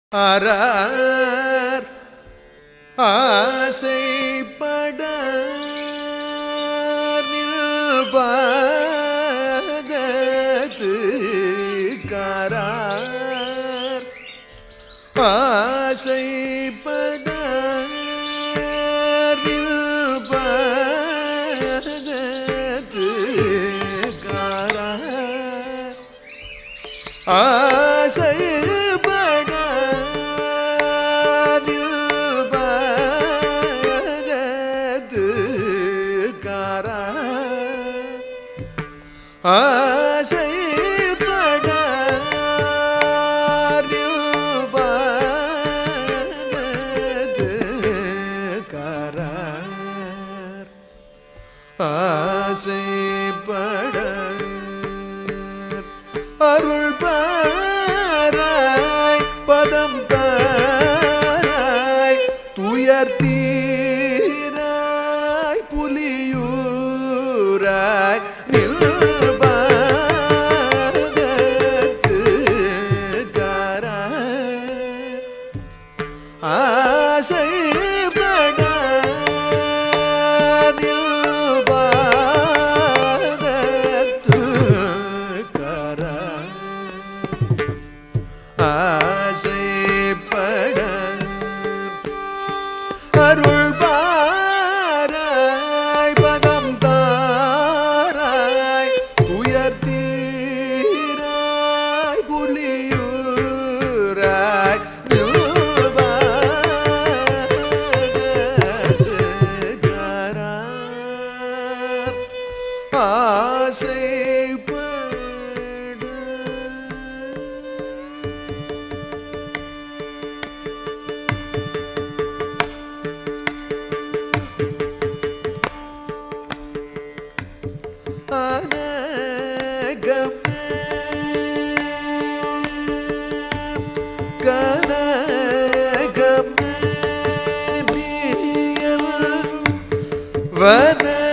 அறார் ஆசைப்பட நில்பாதத்து காரார் ஆசைப்பட நில்பாதத்து காரார் ஆசைப்பட நில்பதத்து காரா. ஆசைப்பட நில்பதத்து காரார். ஆசைப்பட அருள் பாராய் பதம் தாராய் துயர்த்தீராய் புலியூராய் நில்பாதத்து காராய் ஆசைப்பட நில்பாதத்து காராய் ஆசைப்பட அருள் பாராய் பதம் தாராய் துயர்த்தீராய் புலியூராய் நில்பாதத்துக்காரார் ஆசைப்பட அனகமே கனகமே நீயல் வன